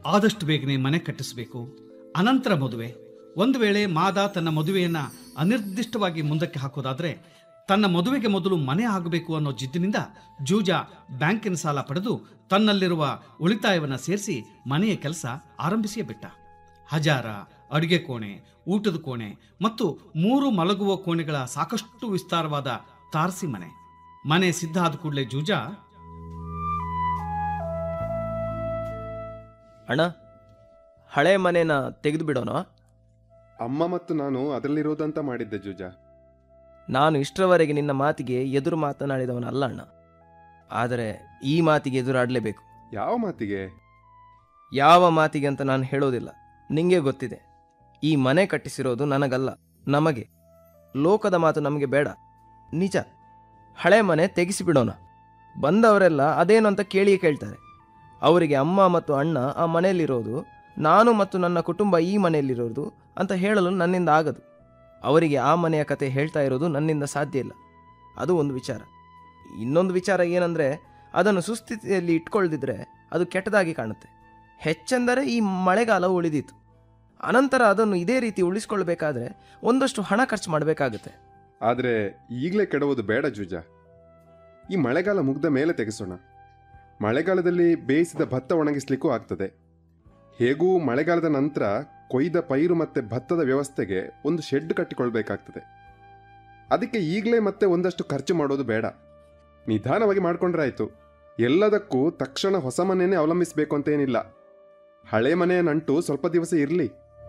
ಆದಷ್ಟು ಬೇಗನೆ ಮನೆ ಕಟ್ಟಿಸಬೇಕು ಅನಂತರ ಮದುವೆ ಒಂದು ವೇಳೆ ಮಾದ ತನ್ನ ಮದುವೆಯನ್ನ ಅನಿರ್ದಿಷ್ಟವಾಗಿ ಮುಂದಕ್ಕೆ ಹಾಕೋದಾದ್ರೆ ತನ್ನ ಮದುವೆಗೆ ಮೊದಲು ಮನೆ ಆಗಬೇಕು ಅನ್ನೋ ಜಿದ್ದಿನಿಂದ ಜೂಜ ಬ್ಯಾಂಕಿನ ಸಾಲ ಪಡೆದು ತನ್ನಲ್ಲಿರುವ ಉಳಿತಾಯವನ್ನ ಸೇರಿಸಿ ಮನೆಯ ಕೆಲಸ ಆರಂಭಿಸಿಯೇ ಬಿಟ್ಟ ಹಜಾರ ಅಡುಗೆ ಕೋಣೆ ಊಟದ ಕೋಣೆ ಮತ್ತು ಮೂರು ಮಲಗುವ ಕೋಣೆಗಳ ಸಾಕಷ್ಟು ವಿಸ್ತಾರವಾದ ತಾರಸಿ ಮನೆ ಮನೆ ಸಿದ್ಧ ಆದ ಕೂಡಲೇ ಜೂಜ ಅಣ್ಣ ಹಳೆ ಮನೇನ ತೆಗೆದು ಬಿಡೋಣ ಅಮ್ಮ ಮತ್ತು ನಾನು ಅದರಲ್ಲಿರೋದಂತ ಮಾಡಿದ್ದೆ ಜೂಜ ನಾನು ಇಷ್ಟರವರೆಗೆ ನಿನ್ನ ಮಾತಿಗೆ ಎದುರು ಮಾತನಾಡಿದವನಲ್ಲ ಅಣ್ಣ ಆದರೆ ಈ ಮಾತಿಗೆ ಎದುರಾಡಲೇಬೇಕು ಯಾವ ಮಾತಿಗೆ ಯಾವ ಮಾತಿಗೆ ಅಂತ ನಾನು ಹೇಳೋದಿಲ್ಲ ನಿಂಗೆ ಗೊತ್ತಿದೆ ಈ ಮನೆ ಕಟ್ಟಿಸಿರೋದು ನನಗಲ್ಲ ನಮಗೆ ಲೋಕದ ಮಾತು ನಮಗೆ ಬೇಡ ನಿಜ ಹಳೆ ಮನೆ ತೆಗೆಸಿಬಿಡೋಣ ಬಂದವರೆಲ್ಲ ಅದೇನು ಅಂತ ಕೇಳಿಯೇ ಕೇಳ್ತಾರೆ ಅವರಿಗೆ ಅಮ್ಮ ಮತ್ತು ಅಣ್ಣ ಆ ಮನೆಯಲ್ಲಿರೋದು ನಾನು ಮತ್ತು ನನ್ನ ಕುಟುಂಬ ಈ ಮನೆಯಲ್ಲಿರೋದು ಅಂತ ಹೇಳಲು ನನ್ನಿಂದ ಆಗದು ಅವರಿಗೆ ಆ ಮನೆಯ ಕತೆ ಹೇಳ್ತಾ ಇರೋದು ನನ್ನಿಂದ ಸಾಧ್ಯ ಇಲ್ಲ ಅದು ಒಂದು ವಿಚಾರ ಇನ್ನೊಂದು ವಿಚಾರ ಏನಂದರೆ ಅದನ್ನು ಸುಸ್ಥಿತಿಯಲ್ಲಿ ಇಟ್ಕೊಳ್ದಿದ್ರೆ ಅದು ಕೆಟ್ಟದಾಗಿ ಕಾಣುತ್ತೆ ಹೆಚ್ಚೆಂದರೆ ಈ ಮಳೆಗಾಲ ಉಳಿದೀತು ಅನಂತರ ಅದನ್ನು ಇದೇ ರೀತಿ ಉಳಿಸ್ಕೊಳ್ಬೇಕಾದ್ರೆ ಒಂದಷ್ಟು ಹಣ ಖರ್ಚು ಮಾಡಬೇಕಾಗುತ್ತೆ ಆದರೆ ಈಗಲೇ ಕೆಡುವುದು ಬೇಡ ಜೂಜ ಈ ಮಳೆಗಾಲ ಮುಗ್ದ ಮೇಲೆ ತೆಗೆಸೋಣ ಮಳೆಗಾಲದಲ್ಲಿ ಬೇಯಿಸಿದ ಭತ್ತ ಒಣಗಿಸ್ಲಿಕ್ಕೂ ಆಗ್ತದೆ ಹೇಗೂ ಮಳೆಗಾಲದ ನಂತರ ಕೊಯ್ದ ಪೈರು ಮತ್ತೆ ಭತ್ತದ ವ್ಯವಸ್ಥೆಗೆ ಒಂದು ಶೆಡ್ ಕಟ್ಟಿಕೊಳ್ಬೇಕಾಗ್ತದೆ ಅದಕ್ಕೆ ಈಗಲೇ ಮತ್ತೆ ಒಂದಷ್ಟು ಖರ್ಚು ಮಾಡೋದು ಬೇಡ ನಿಧಾನವಾಗಿ ಮಾಡ್ಕೊಂಡ್ರೆ ಆಯ್ತು ಎಲ್ಲದಕ್ಕೂ ತಕ್ಷಣ ಹೊಸ ಮನೆಯೇ ಅವಲಂಬಿಸಬೇಕು ಅಂತೇನಿಲ್ಲ ಹಳೆ ಮನೆಯ ನಂಟು ಸ್ವಲ್ಪ ದಿವಸ ಇರಲಿ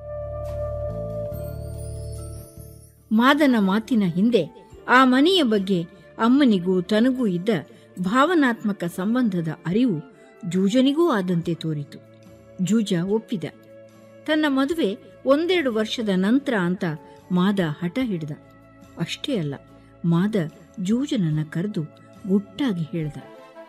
ಮಾದನ ಮಾತಿನ ಹಿಂದೆ ಆ ಮನೆಯ ಬಗ್ಗೆ ಅಮ್ಮನಿಗೂ ತನಗೂ ಇದ್ದ ಭಾವನಾತ್ಮಕ ಸಂಬಂಧದ ಅರಿವು ಜೂಜನಿಗೂ ಆದಂತೆ ತೋರಿತು ಜೂಜ ಒಪ್ಪಿದ ತನ್ನ ಮದುವೆ ಒಂದೆರಡು ವರ್ಷದ ನಂತರ ಅಂತ ಮಾದ ಹಠ ಹಿಡಿದ ಅಷ್ಟೇ ಅಲ್ಲ ಮಾದ ಜೂಜನನ್ನ ಕರೆದು ಗುಟ್ಟಾಗಿ ಹೇಳ್ದ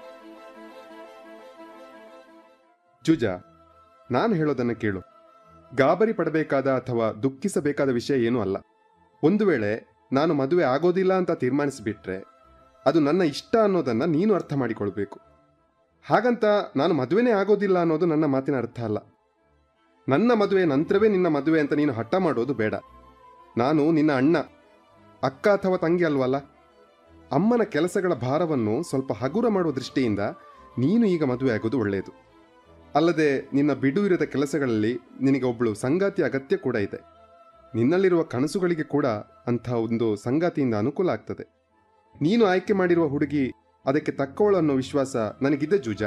ಜುಜ ನಾನು ಹೇಳೋದನ್ನು ಕೇಳು ಗಾಬರಿ ಪಡಬೇಕಾದ ಅಥವಾ ದುಃಖಿಸಬೇಕಾದ ವಿಷಯ ಏನೂ ಅಲ್ಲ ಒಂದು ವೇಳೆ ನಾನು ಮದುವೆ ಆಗೋದಿಲ್ಲ ಅಂತ ತೀರ್ಮಾನಿಸಿಬಿಟ್ರೆ ಅದು ನನ್ನ ಇಷ್ಟ ಅನ್ನೋದನ್ನ ನೀನು ಅರ್ಥ ಮಾಡಿಕೊಳ್ಬೇಕು ಹಾಗಂತ ನಾನು ಮದುವೆನೇ ಆಗೋದಿಲ್ಲ ಅನ್ನೋದು ನನ್ನ ಮಾತಿನ ಅರ್ಥ ಅಲ್ಲ ನನ್ನ ಮದುವೆ ನಂತರವೇ ನಿನ್ನ ಮದುವೆ ಅಂತ ನೀನು ಹಠ ಮಾಡೋದು ಬೇಡ ನಾನು ನಿನ್ನ ಅಣ್ಣ ಅಕ್ಕ ಅಥವಾ ತಂಗಿ ಅಲ್ವಲ್ಲ ಅಮ್ಮನ ಕೆಲಸಗಳ ಭಾರವನ್ನು ಸ್ವಲ್ಪ ಹಗುರ ಮಾಡುವ ದೃಷ್ಟಿಯಿಂದ ನೀನು ಈಗ ಮದುವೆ ಆಗೋದು ಒಳ್ಳೆಯದು ಅಲ್ಲದೆ ನಿನ್ನ ಬಿಡುವಿರದ ಕೆಲಸಗಳಲ್ಲಿ ನಿನಗೆ ಒಬ್ಬಳು ಸಂಗಾತಿ ಅಗತ್ಯ ಕೂಡ ಇದೆ ನಿನ್ನಲ್ಲಿರುವ ಕನಸುಗಳಿಗೆ ಕೂಡ ಅಂಥ ಒಂದು ಸಂಗಾತಿಯಿಂದ ಅನುಕೂಲ ಆಗ್ತದೆ ನೀನು ಆಯ್ಕೆ ಮಾಡಿರುವ ಹುಡುಗಿ ಅದಕ್ಕೆ ತಕ್ಕವಳು ಅನ್ನೋ ವಿಶ್ವಾಸ ನನಗಿದೆ ಜೂಜ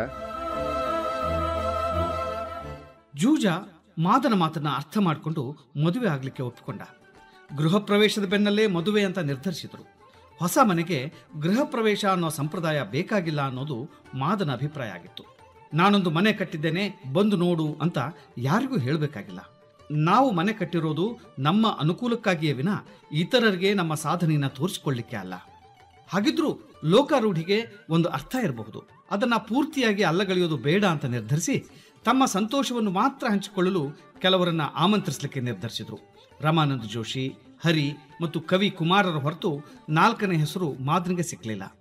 ಜೂಜ ಮಾದನ ಮಾತನ್ನ ಅರ್ಥ ಮಾಡಿಕೊಂಡು ಮದುವೆ ಆಗಲಿಕ್ಕೆ ಒಪ್ಪಿಕೊಂಡ ಗೃಹ ಪ್ರವೇಶದ ಬೆನ್ನಲ್ಲೇ ಮದುವೆ ಅಂತ ನಿರ್ಧರಿಸಿದರು ಹೊಸ ಮನೆಗೆ ಗೃಹ ಪ್ರವೇಶ ಅನ್ನೋ ಸಂಪ್ರದಾಯ ಬೇಕಾಗಿಲ್ಲ ಅನ್ನೋದು ಮಾದನ ಅಭಿಪ್ರಾಯ ಆಗಿತ್ತು ನಾನೊಂದು ಮನೆ ಕಟ್ಟಿದ್ದೇನೆ ಬಂದು ನೋಡು ಅಂತ ಯಾರಿಗೂ ಹೇಳಬೇಕಾಗಿಲ್ಲ ನಾವು ಮನೆ ಕಟ್ಟಿರೋದು ನಮ್ಮ ಅನುಕೂಲಕ್ಕಾಗಿಯೇ ವಿನ ಇತರರಿಗೆ ನಮ್ಮ ಸಾಧನೆಯನ್ನ ತೋರಿಸಿಕೊಳ್ಳಿಕ್ಕೆ ಅಲ್ಲ ಹಾಗಿದ್ರೂ ಲೋಕಾರೂಢಿಗೆ ಒಂದು ಅರ್ಥ ಇರಬಹುದು ಅದನ್ನ ಪೂರ್ತಿಯಾಗಿ ಅಲ್ಲಗಳೆಯೋದು ಬೇಡ ಅಂತ ನಿರ್ಧರಿಸಿ ತಮ್ಮ ಸಂತೋಷವನ್ನು ಮಾತ್ರ ಹಂಚಿಕೊಳ್ಳಲು ಕೆಲವರನ್ನ ಆಮಂತ್ರಿಸಲಿಕ್ಕೆ ನಿರ್ಧರಿಸಿದರು ರಮಾನಂದ ಜೋಶಿ ಹರಿ ಮತ್ತು ಕವಿ ಕುಮಾರರ ಹೊರತು ನಾಲ್ಕನೇ ಹೆಸರು ಮಾದನಿಗೆ ಸಿಕ್ಕಲಿಲ್ಲ